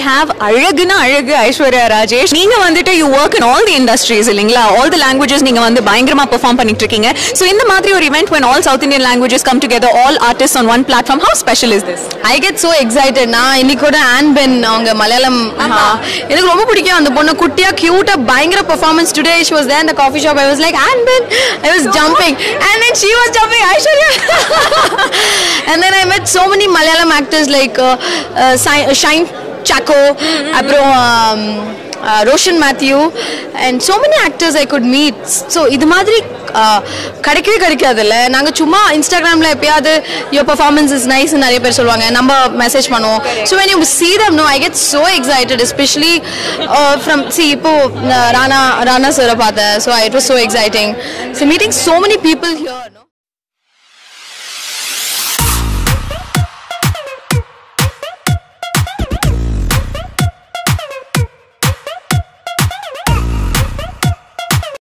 Have அழகுனா அழகு ஐஸ்வர்யா ராஜேஷ் நீங்க வந்துட்டு you work in all the industries இல்லைங்களா ஆல் தி லாங்குவேஜஸ் நீங்க வந்து பயங்கரமா பெர்ஃபார்ம் பண்ணிட்டு இருக்கீங்க ஸோ இந்த மாதிரி ஒரு event when all south Indian languages come together all artist on one platform how special is this I get so excited நான் இன்னைக்கு கூட ஆன் பென் அவங்க மலையாளம் ஆஹா. எனக்கு ரொம்ப பிடிக்கும் அந்த பொண்ணு குட்டியா கியூட்டா பயங்கர performance today she was there இந்த coffee shop I was like on pen I was jumping and then she was jumping Aishwarya and then I met so many Malayalam actors like Shine Chacko அப்புறம் um, uh, Roshan Mathew and so many actors I good meet so இது மாதிரி uh, கிடைக்கவே கிடைக்காதுல்ல நாங்கள் சும்மா இன்ஸ்டாகிராமில் எப்பயாவது your performance is nice நிறைய பேர் சொல்லுவாங்க நம்ம மெசேஜ் பண்ணுவோம் so when you see them no I get so excited especially uh, from see இப்போ uh, ராணா ராணா சாரை பார்த்தேன் so it was so exciting so meeting so many people here